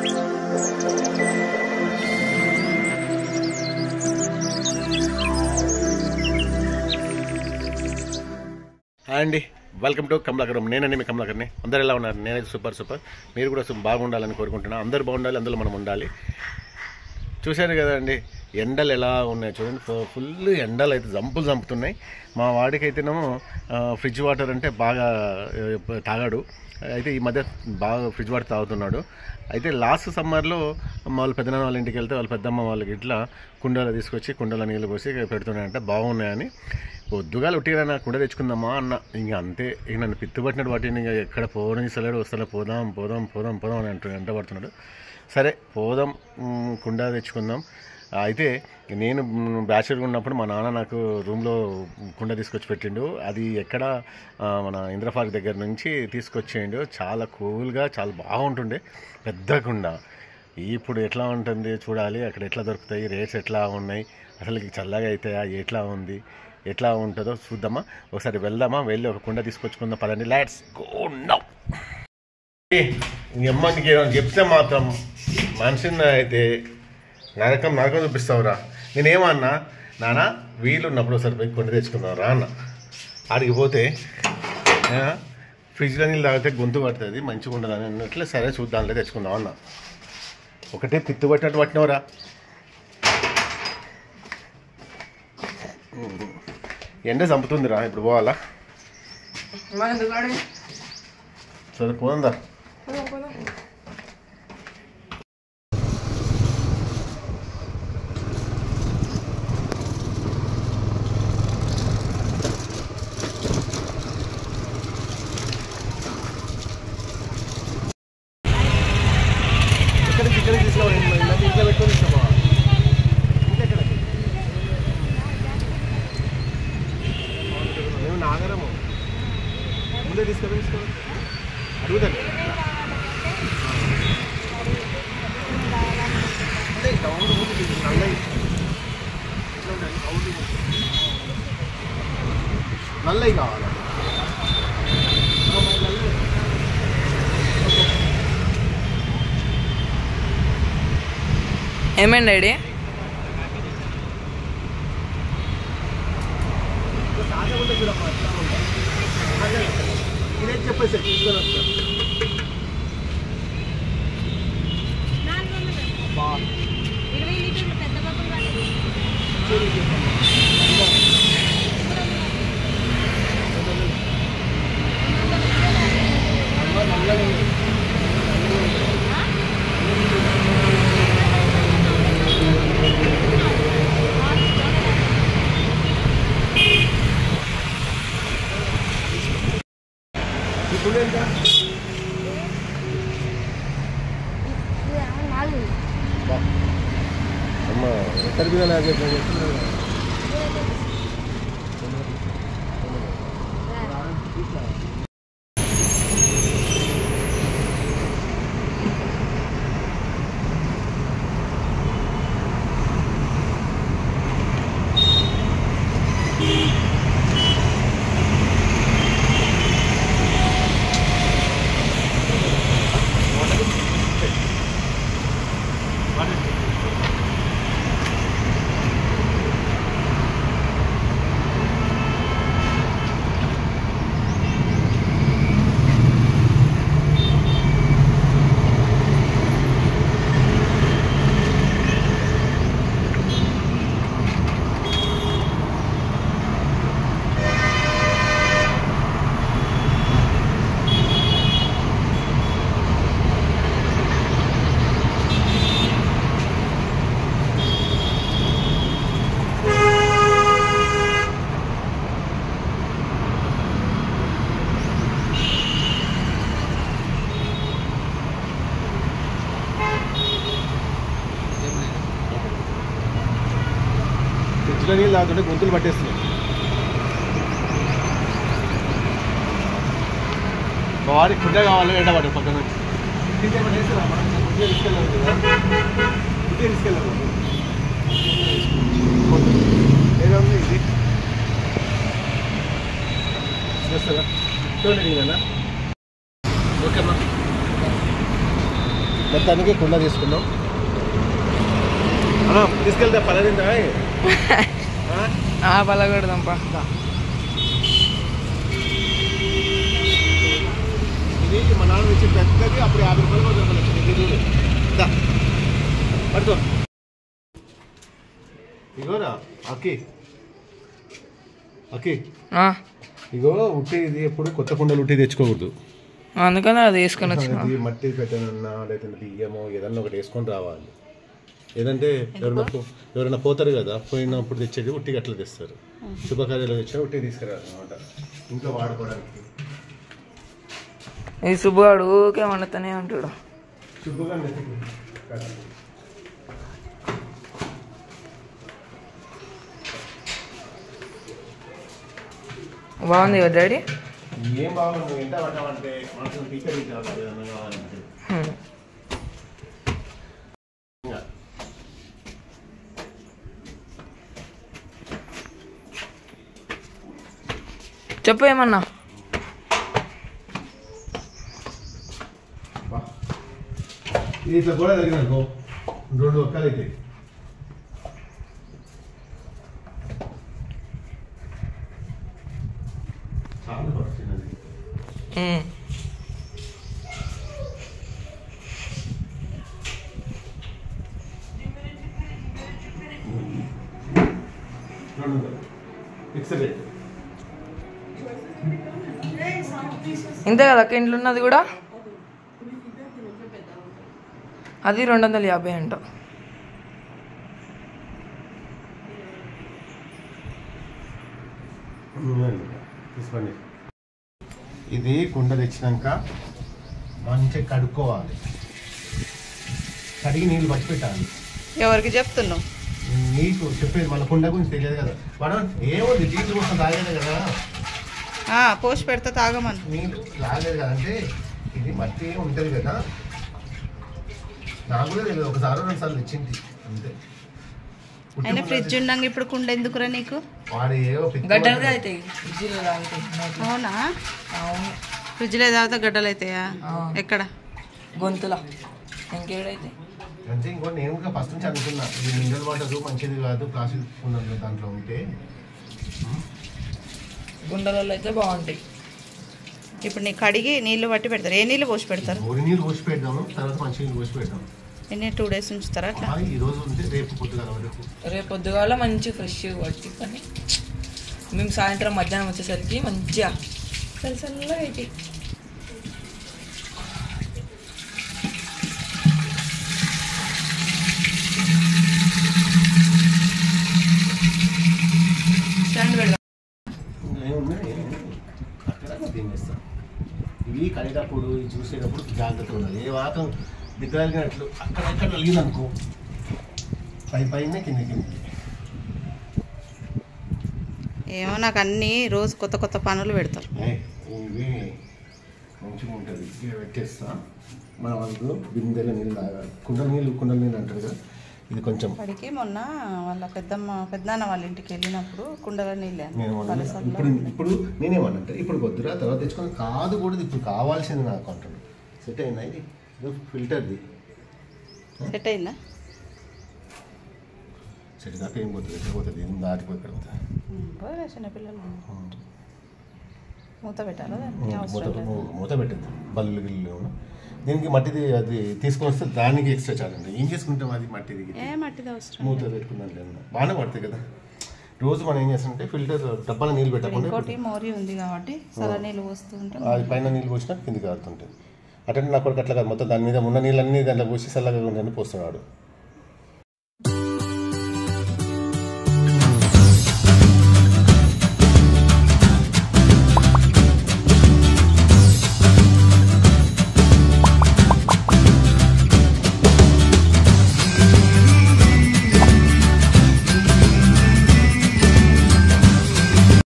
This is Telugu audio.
హాయ్ అండి వెల్కమ్ టు కమలాకరం నేనండి మీ కమలాకర్ని అందరు ఎలా ఉన్నారు నేనైతే సూపర్ సూపర్ మీరు కూడా సు- బాగుండాలని కోరుకుంటున్నాను అందరు బాగుండాలి అందులో మనం ఉండాలి చూశారు కదండి ఎండలు ఎలా ఉన్నాయి చూడండి ఫు- ఫుల్ ఎండలు అయితే జంపులు చంపుతున్నాయి మా వాడికి అయితేనేమో ఆ, ఫ్రిడ్జ్ వాటర్ అంటే బాగా ఆ, తాగాడు అయితే ఈ మధ్య బాగా ఫ్రిడ్జ్ వాటర్ తాగుతున్నాడు అయితే లాస్ట్ సమ్మర్లో వాళ్ళ పెద్దనాన్న వాళ్ళ ఇంటికి వెళ్తే వాళ్ళ పెద్దమ్మ వాళ్ళకి ఇట్లా కుండలో తీసుకొచ్చి కుండలో నీళ్ళు పోసి పెడుతున్నాయంటే బాగున్నాయని పొద్దుగాలు ఉట్టిగా నాకు కుండ తెచ్చుకుందామా అన్న ఇంక అంతే ఇక నన్ను పిత్తుపట్టినట్టు పట్టింది ఇంకా ఎక్కడ పోనిస్తలేడు వస్తాడు పోదాం పోదాం పోదాం పోదాం అని అంటూ వెంట పడుతున్నాడు సరే పోదాం మ్, కుండ తెచ్చుకుందాం అయితే నేను బ్యాచులర్గా ఉన్నప్పుడు మా నాన్న నాకు రూమ్లో కుండ తీసుకొచ్చి పెట్టిండు అది ఎక్కడ ఆ, మన ఇంద్రపార్క్ దగ్గర నుంచి తీసుకొచ్చేయండు చాలా కూల్గా చాలా బాగుంటుండే పెద్ద కుండ ఇప్పుడు ఎట్లా ఉంటుంది చూడాలి అక్కడ ఎట్లా దొరుకుతాయి రేట్స్ ఎట్లా ఉన్నాయి అసలు చల్లగా అవుతాయా ఎట్లా ఉంది ఎట్లా ఉంటుందో చూద్దామా ఒకసారి వెళ్దామా వెళ్ళి ఒక కుండ తీసుకొచ్చుకుందాం పదండి లాట్స్ గో నౌ అమ్మ నీకు ఏమైనా చెప్తే మాత్రం మనిషిని అయితే నరకం నరకం చూపిస్తావురా నేనేమన్నా నాన్న వీలు ఉన్నప్పుడు ఒకసారి పోయి కొండ తెచ్చుకుందాం రా అన్న ఆడికి పోతే ఆ, ఫ్రిడ్జ్లో నీళ్ళు తాగితే గొంతు పడుతుంది మంచిగా ఉండదని అన్నట్లు సరే చూద్దాంలే తెచ్చుకుందాం అన్న ఒకటే పిత్తు పట్టినట్టు పట్టినవరా ఎండ చంపుతుందిరా ఇప్పుడు పోవాలా మనం ఎందుకు ఆడే? సరే పోదా పోదాం, పోదాం. ఇక్కడికి ఇక్కడికి తీసుకురావాలి ఇంట్లో పెట్టుకొని ఇస్తామా ఇంకెక్కడికి మేము నాగరము ముందే తీసుకొని తీసుకోవాలి అడుగుతాను అంటే డౌన్ ఉంది ఇది నల్లయి ఇట్లా ఉండాలి, అవును. నల్లయి కావాలి ఏమైంది డాడీ తాగకుండా చూడమ్మా ఎట్లా ఉందో. అదే, ఇదే చెప్పేసి తీసుకొని వస్తా బా ఇరవై లీటర్లు పెద్ద బొబ్బలు రాలేదు ఇప్పుడు ఎంత నాలుగు బా అమ్మ ఎక్కడ మీద నాకు చెప్పాను ఫ్రిడ్జ్లో నీళ్ళు తాగుతుంటే గొంతులు పట్టేస్తున్నాయి మా వాడికి ఫుడ్ కావాలి ఎండ పడ్డ పక్కన నుంచి. ఫుడ్ ఏమైనా వేస్తారా? మనం ఫుడ్ తీసుకెళ్ళాలి కదా. ఫుడ్ తీసుకెళ్ళాలి. ఏదో ఉంది ఇది చేస్తారా చూడండి ఓకే అమ్మా మొత్తానికి కుండ తీసుకున్నాం అమ్మా, తీసుకెళ్తే పలరిందా ఆ పలగొడదాంపా ఇది మా నాన్న ఇచ్చి పెద్దది అప్పుడు యాభై రూపాయలు కూడా దొరకలేదు. ఇది చూడు. దా. పడుకో ఇగోరా అక్కి అక్కి ఆ, ఇగో ఉట్టి ఇది ఎప్పుడు కొత్త కుండలు ఉట్టి తెచ్చుకోకూడదు అందుకని అది వేసుకొని వచ్చిన ఇది మట్టి పెట్టనన్నా లేదంటే బియ్యమో ఏదన్నా ఒకటి వేసుకొని రావాలి ఏదంటే ఎవరైనా పో- ఎవరైనా పోతారు కదా పోయినప్పుడు తెచ్చేది ఉట్టి అట్లా తెస్తారు శుభకార్యాలు తెచ్చినా ఉట్టి తీసుకురారు అనమాట ఇంట్లో వాడుకోవడానికి ఈ సుబ్బుగాడు ఊకే వండుతూనే ఉంటాడు శుభ్రంగా బాగుంది కదా డాడీ ఏం బాగుంది నువ్వు ఎంత పడ్డావంటే మనసు టీచర్ కావాలి ఏదన్నా కావాలంటే హ్మ్. ఇంకా. చెప్పు ఏమన్నా బా. ఇది ఇట్లా కూడా తగిననుకో రెండు ఒక్కలు అయితే చాలా పడుతున్నది హ్మ్. రెండు ఫిక్స్డ్ రేట్ ఇంతే కదా అక్క ఇంట్లో ఉన్నది కూడా అది రెండు వందల యాభై అంట తీసుకోండి ఇది కుండ తెచ్చినాక మంచిగా కడుక్కోవాలి కడిగి నీళ్ళు పట్టి పెట్టాలి ఎవరికి చెప్తున్నావు నీకు చెప్పేది మన కుండ గురించి తెలియదు కదా మనం ఏముంది నీళ్ళు కోసం తాగేది కదా ఆ, పోసి పెడితే తాగమను నీళ్ళు తాగలేదు కదా అంటే ఇది మట్టి ఉంటుంది కదా నాకు కూడా తెలియదు ఒకసారి రెండు సార్లు ఇచ్చింది అంతే అయినా ఫ్రిడ్జ్ ఉండంగా ఇప్పుడు కుండ ఎందుకురా నీకు వాడు ఏవో పిచ్చి గడ్డలుగా అవుతాయి ఫ్రిడ్జ్లో తాగుతాయి అవునా అవును ఫ్రిడ్జ్లో తాగితే గడ్డలు అవుతాయా ఆ. ఎక్కడ గొంతుల ఇంకేడైతే అంటే ఇంకో నేను కూడా ఫస్ట్ నుంచి అనుకున్నా ఇది మినరల్ వాటర్ మంచిది కాదు ప్లాస్టిక్ కుండలు దాంట్లో ఉంటే గుండెలలో అయితే బాగుంటాయి ఇప్పుడు నీ కడిగి నీళ్లు పట్టి పెడతారు ఏ నీళ్ళు పోసి పెడతారు బోరి నీళ్ళు పోసి పెడదాము తర్వాత మంచి నీళ్ళు పోసి పెడదాం ఎన్ని టూ డేస్ ఉంచుతారా అట్లా అది ఈ రోజు ఉంటే రేపు పొద్దుగా వరకు రేపు పొద్దుగాల మంచి ఫ్రెష్ పట్టి కానీ మేము సాయంత్రం మధ్యాహ్నం వచ్చేసరికి మంచిగా చల్ల చల్లగా అయితే స్టాండ్ పెడదాం ఏమున్నాయి? అక్కడ దీన్ని వేస్తాం ఇవి కడిగేటప్పుడు ఇవి చూసేటప్పుడు జాగ్రత్త ఉండాలి ఏ వాతం దిగ్గలిగినట్లు అక్కడ ఎక్కడ నలిగిందనుకో పై పైన కింద కిందకి ఏమో నాకు అన్ని రోజు కొత్త కొత్త పనులు పెడతారు ఏయ్, ఇవి మంచిగా ఉంటుంది ఇవి పెట్టేస్తా మన వాళ్ళు బిందెల నీళ్ళు తాగాలి కుండల నీళ్ళు కుండల నీళ్ళు అంటారు కదా ఇది కొంచెం వాడికి మొన్న వాళ్ళ పెద్దమ్మ పెద్దనాన్న వాళ్ళ ఇంటికి వెళ్ళినప్పుడు కుండల నీళ్ళే నేను మొన్న- పలసల్లో ఇప్పుడు ఇప్పుడు నేనేమన్నంటే ఇప్పుడు వద్దురా తర్వాత తెచ్చుకొని కాదు కూడా ఇది ఇప్పుడు కావాల్సింది నాకు అంటాను సెట్ అయిందా ఇది ఇది ఫిల్టర్ది సెట్ అయిందా సెట్ దాకా ఏం పోతుంది ఎక్కడ పోతుంది ఏం దాటిపోయి ఎక్కడ పోతుంది పోయినా చిన్నపిల్లలు మూత పెట్టాలా దాన్ని? మూత అవసరం లేదు. మూత పెట్టింది బల్లు గిల్లు దీనికి మట్టిది అది తీసుకొని వస్తే దానికి ఎక్స్ట్రా చార్జ్ అండి ఏం చేసుకుంటాం అది మట్టిది ఏ మట్టిది అవసరం మూత పెట్టుకున్నాను లేదు బాగానే పడుతుంది కదా రోజు మనం ఏం చేస్తామంటే ఫిల్టర్ డబ్బాలో నీళ్ళు పెట్టకుండా ఇంకోటి మోరీ ఉంది కాబట్టి సల నీళ్ళు పోస్తూ ఉంటే అది పైన నీళ్ళు పోసినా కిందికి ఆడుతుంటుంది అటెండ్ నా కొడుకు అట్లా కాదు మొత్తం దాని మీద ఉన్న నీళ్ళన్నీ దాంట్లో పోసి చల్లగా ఉండని పోస్తున్నాడు